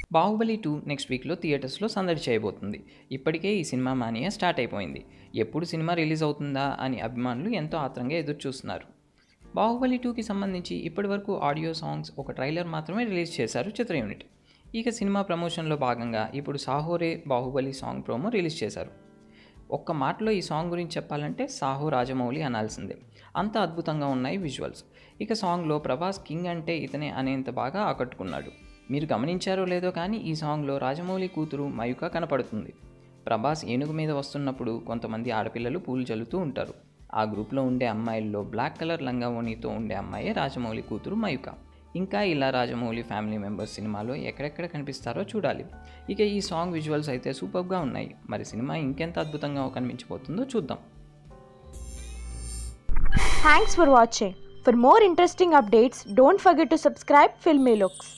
Baahubali two next వీక్లో థియేటర్స్లో సందడి చేయబోతుంది ఇప్పటికే ఈ సినిమా మానియా స్టార్ట్ అయిపోయింది ఎప్పుడు సినిమా రిలీజ్ అవుతుందా అని అభిమానులు ఎంతో ఆత్రంగా ఎదురు చూస్తున్నారు బాహుబలి టూకి సంబంధించి ఇప్పటివరకు ఆడియో సాంగ్స్ ఒక ట్రైలర్ మాత్రమే రిలీజ్ చేశారు చిత్ర యూనిట్ ఇక సినిమా ప్రమోషన్లో భాగంగా ఇప్పుడు Saahore Baahubali song promo release చేశారు ఒక్క మాటలో ఈ సాంగ్ గురించి చెప్పాలంటే సాహో రాజమౌళి అనాల్సిందే అంత అద్భుతంగా ఉన్నాయి విజువల్స్ ఇక సాంగ్లో ప్రభాస్ కింగ్ అంటే ఇతనే అనేంత బాగా ఆకట్టుకున్నాడు మీరు గమనించారో లేదో కానీ ఈ సాంగ్లో రాజమౌళి కూతురు మయుక కనపడుతుంది ప్రభాస్ ఏనుగు మీద వస్తున్నప్పుడు కొంతమంది ఆడపిల్లలు పూలు చల్లుతూ ఉంటారు ఆ గ్రూప్లో ఉండే అమ్మాయిల్లో బ్లాక్ కలర్ లంగావోణితో ఉండే అమ్మాయే రాజమౌళి కూతురు మయుక ఇంకా ఇలా రాజమౌళి ఫ్యామిలీ మెంబర్స్ సినిమాలో ఎక్కడెక్కడ కనిపిస్తారో చూడాలి ఇక ఈ సాంగ్ విజువల్స్ అయితే సూపర్గా ఉన్నాయి మరి సినిమా ఇంకెంత అద్భుతంగా కనిపించబోతుందో చూద్దాం Thanks for watching. For more interesting updates, don't forget to subscribe Filmy Looks.